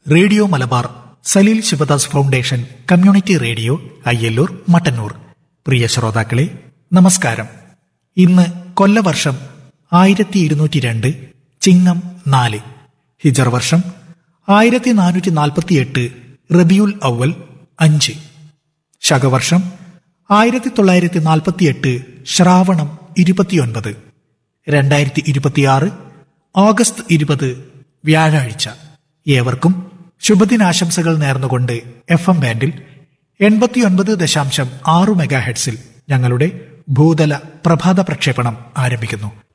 radio Malabar Saleel Sivadas foundation community radio Ayyallur Mattannur പ്രിയ ശ്രോതാക്കളെ നമസ്കാരം ഇന്ന് കൊല്ലവർഷം ആയിരത്തി ഇരുന്നൂറ്റി രണ്ട് ചിങ്ങം നാല് ഹിജർ വർഷം ആയിരത്തി നാനൂറ്റി നാൽപ്പത്തിയെട്ട് റബിയുൽ അവൽ അഞ്ച് ശകവർഷം ആയിരത്തി തൊള്ളായിരത്തി നാൽപ്പത്തിയെട്ട് ശ്രാവണം ഇരുപത്തിയൊൻപത് രണ്ടായിരത്തി ഇരുപത്തിയാറ് ഓഗസ്റ്റ് ഇരുപത് വ്യാഴാഴ്ച ഏവർക്കും ശുഭദിനാശംസകൾ നേർന്നുകൊണ്ട് എഫ് എം ബാൻഡിൽ എൺപത്തിയൊൻപത് ദശാംശം ആറു മെഗാഹെഡ്സിൽ ഞങ്ങളുടെ ഭൂതല പ്രഭാത പ്രക്ഷേപണം ആരംഭിക്കുന്നു